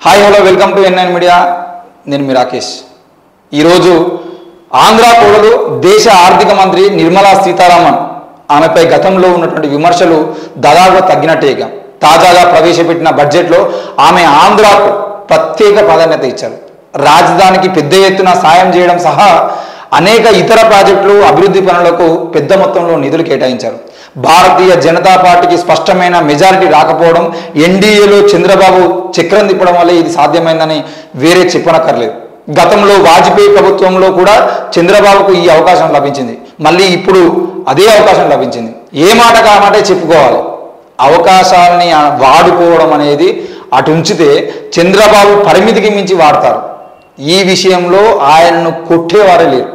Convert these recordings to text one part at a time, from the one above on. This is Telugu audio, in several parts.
hi hello welcome to NIN media నేను మీ రాకేష్ ఈరోజు ఆంధ్ర కోడలు దేశ ఆర్థిక మంత్రి నిర్మలా సీతారామన్ ఆమెపై గతంలో ఉన్నటువంటి విమర్శలు దాదాపుగా తగ్గినట్టేగా తాజాగా ప్రవేశపెట్టిన బడ్జెట్లో ఆమె ఆంధ్రాకు ప్రత్యేక ప్రాధాన్యత ఇచ్చారు రాజధానికి పెద్ద ఎత్తున సాయం చేయడం సహా అనేక ఇతర ప్రాజెక్టులు అభివృద్ధి పనులకు పెద్ద మొత్తంలో నిధులు కేటాయించారు భారతీయ జనతా పార్టీకి స్పష్టమైన మెజారిటీ రాకపోవడం ఎన్డీఏలో చంద్రబాబు చక్రం తిప్పడం వల్ల ఇది సాధ్యమైందని వేరే చెప్పనక్కర్లేదు గతంలో వాజ్పేయి ప్రభుత్వంలో కూడా చంద్రబాబుకు ఈ అవకాశం లభించింది మళ్ళీ ఇప్పుడు అదే అవకాశం లభించింది ఏ మాట కామాటే చెప్పుకోవాలి అవకాశాలని ఆ వాడుకోవడం అనేది అటు ఉంచితే చంద్రబాబు పరిమితికి మించి వాడతారు ఈ విషయంలో ఆయనను కొట్టేవారే లేరు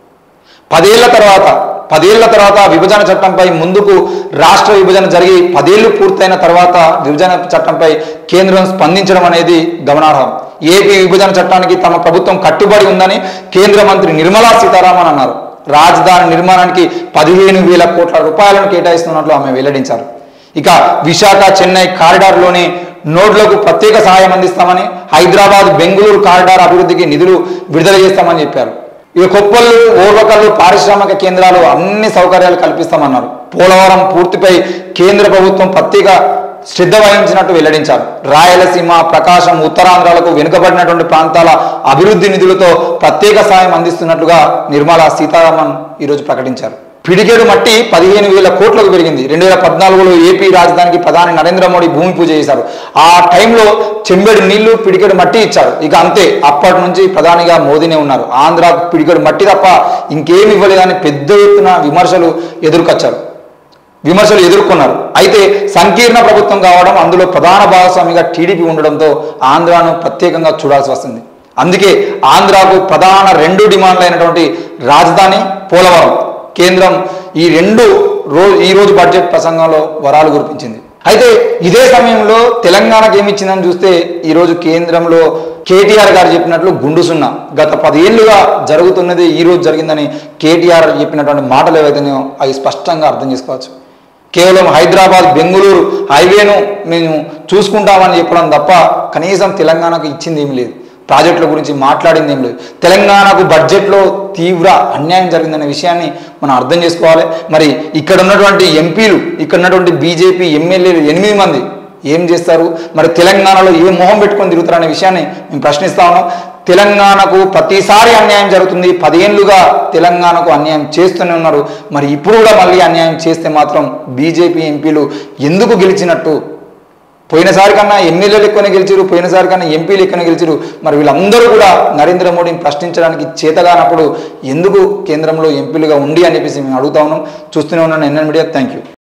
పదేళ్ల తర్వాత పదేళ్ల తర్వాత విభజన చట్టంపై ముందుకు రాష్ట్ర విభజన జరిగి పదేళ్లు పూర్తయిన తర్వాత విభజన చట్టంపై కేంద్రం స్పందించడం అనేది గమనార్హం ఏపీ విభజన చట్టానికి తమ ప్రభుత్వం కట్టుబడి ఉందని కేంద్ర మంత్రి నిర్మలా సీతారామన్ అన్నారు రాజధాని నిర్మాణానికి పదిహేను వేల కోట్ల రూపాయలను కేటాయిస్తున్నట్లు ఆమె వెల్లడించారు ఇక విశాఖ చెన్నై కారిడార్లోని నోడ్లకు ప్రత్యేక సహాయం అందిస్తామని హైదరాబాద్ బెంగళూరు కారిడార్ అభివృద్ధికి నిధులు విడుదల చేస్తామని చెప్పారు ఇక కొప్పళ్ళు ఓర్వకల్లు పారిశ్రామిక కేంద్రాలు అన్ని సౌకర్యాలు కల్పిస్తామన్నారు పోలవరం పూర్తిపై కేంద్ర ప్రభుత్వం ప్రత్యేక శ్రద్ధ వహించినట్టు వెల్లడించారు రాయలసీమ ప్రకాశం ఉత్తరాంధ్రాలకు వెనుకబడినటువంటి ప్రాంతాల అభివృద్ధి నిధులతో ప్రత్యేక సాయం అందిస్తున్నట్లుగా నిర్మలా సీతారామన్ ఈరోజు ప్రకటించారు పిడికేడు మట్టి పదిహేను వేల కోట్లకు పెరిగింది రెండు వేల పద్నాలుగులో ఏపీ రాజధానికి ప్రధాని నరేంద్ర మోడీ భూమి పూజ చేశారు ఆ టైంలో చెంబెడు నీళ్లు పిడికెడు మట్టి ఇచ్చారు ఇక అంతే అప్పటి నుంచి ప్రధానిగా మోదీనే ఉన్నారు ఆంధ్ర పిడికెడు మట్టి తప్ప ఇంకేమి ఇవ్వలేదని పెద్ద ఎత్తున విమర్శలు ఎదుర్కొచ్చారు విమర్శలు ఎదుర్కొన్నారు అయితే సంకీర్ణ ప్రభుత్వం కావడం అందులో ప్రధాన భాగస్వామిగా టీడీపీ ఉండడంతో ఆంధ్రాను ప్రత్యేకంగా చూడాల్సి వస్తుంది అందుకే ఆంధ్రాకు ప్రధాన రెండు డిమాండ్లు అయినటువంటి రాజధాని పోలవరం కేంద్రం ఈ రెండు రోజు ఈ రోజు బడ్జెట్ ప్రసంగంలో వరాలు కురిపించింది అయితే ఇదే సమయంలో తెలంగాణకు ఏమి ఇచ్చిందని చూస్తే ఈరోజు కేంద్రంలో కేటీఆర్ గారు చెప్పినట్లు గుండు సున్నా గత పదేళ్లుగా జరుగుతున్నది ఈ రోజు జరిగిందని కేటీఆర్ చెప్పినటువంటి మాటలు ఏవైతున్నాయో అవి స్పష్టంగా అర్థం చేసుకోవచ్చు కేవలం హైదరాబాద్ బెంగళూరు హైవేను మేము చూసుకుంటామని చెప్పడం తప్ప కనీసం తెలంగాణకు ఇచ్చింది ఏమీ లేదు ప్రాజెక్టుల గురించి మాట్లాడింది ఏం లేదు తెలంగాణకు బడ్జెట్లో తీవ్ర అన్యాయం జరిగిందనే విషయాన్ని మనం అర్థం చేసుకోవాలి మరి ఇక్కడ ఉన్నటువంటి ఎంపీలు ఇక్కడ ఉన్నటువంటి బీజేపీ ఎమ్మెల్యేలు ఎనిమిది మంది ఏం చేస్తారు మరి తెలంగాణలో ఏ మొహం పెట్టుకొని తిరుగుతారనే విషయాన్ని మేము ప్రశ్నిస్తా ఉన్నాం తెలంగాణకు ప్రతిసారి అన్యాయం జరుగుతుంది పదేళ్లుగా తెలంగాణకు అన్యాయం చేస్తూనే ఉన్నారు మరి ఇప్పుడు కూడా మళ్ళీ అన్యాయం చేస్తే మాత్రం బీజేపీ ఎంపీలు ఎందుకు గెలిచినట్టు పోయినసారి కన్నా ఎమ్మెల్యేలు ఎక్కువనే గెలిచారు పోయినసారి కన్నా ఎంపీలు ఎక్కువనే గెలిచారు మరి వీళ్ళందరూ కూడా నరేంద్ర మోడీని ప్రశ్నించడానికి చేతగానప్పుడు ఎందుకు కేంద్రంలో ఎంపీలుగా ఉండి అని చెప్పేసి మేము అడుగుతా ఉన్నాం చూస్తూనే ఉన్నాను ఎన్ఎన్ మీడియా థ్యాంక్ యూ